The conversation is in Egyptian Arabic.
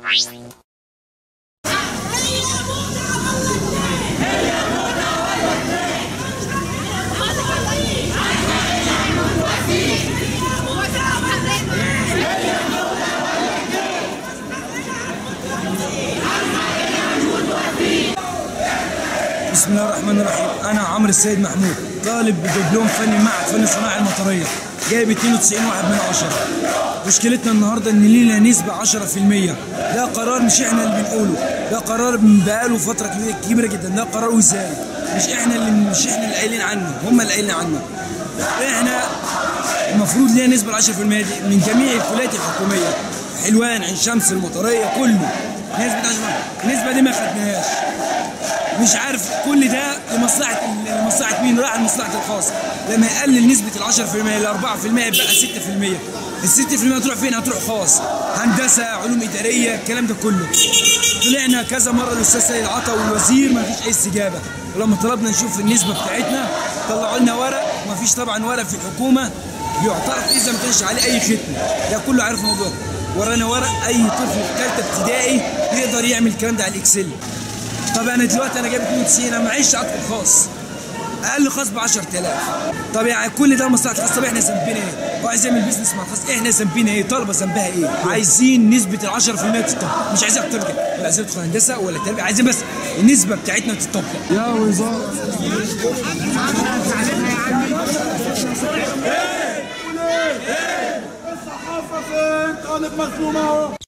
بسم الله الرحمن الرحيم انا عمرو السيد محمود طالب بدبلوم فني معهد فن الصناعه المطريه جايب 92 واحد من عشرة مشكلتنا النهارده ان لينا نسبه 10% ده قرار مش احنا اللي بنقوله ده قرار من بقاله فتره كبيرة- كبيره جدا ده قرار وزاري مش احنا اللي مش احنا اللي قايلين عنه هم اللي قايلين عنه احنا المفروض لينا نسبه 10% دي من جميع الكليات الحكوميه حلوان عين شمس المطريه كله نسبه 10% النسبه دي ما خدناهاش مش عارف كل ده لمصلحه لمصلحه مين راح لمصلحه الخاص لما يقلل نسبه ال 10% ل 4% يبقى 6% ال 6% هتروح فين؟ هتروح خاص هندسه علوم اداريه الكلام ده كله طلعنا كذا مره الاستاذ سيد عطا والوزير ما فيش اي استجابه ولما طلبنا نشوف النسبه بتاعتنا طلعوا لنا ورق ما فيش طبعا ورق في الحكومه بيعترف اذا ما كانش عليه اي ختم ده كله عارف الموضوع ورانا ورق اي طفل في ثالثه ابتدائي يقدر يعمل الكلام ده على الاكسل طب انا دلوقتي انا جايب 92 انا معيش ادخل خاص اقل خاص ب 10000 طب يعني كل ده مصلحه الخاص طب احنا ذنبنا ايه؟ هو عايز يعمل بيزنس مع الخاص احنا ذنبنا ايه؟ طلبه ذنبها ايه؟ عايزين نسبه ال 10% تطبق مش عايزين اكتر من كده ولا عايزين ندخل هندسه ولا تربيه عايزين بس النسبه بتاعتنا تطبق يا وزارة الصحافة فين؟ طالب مظلوم اهو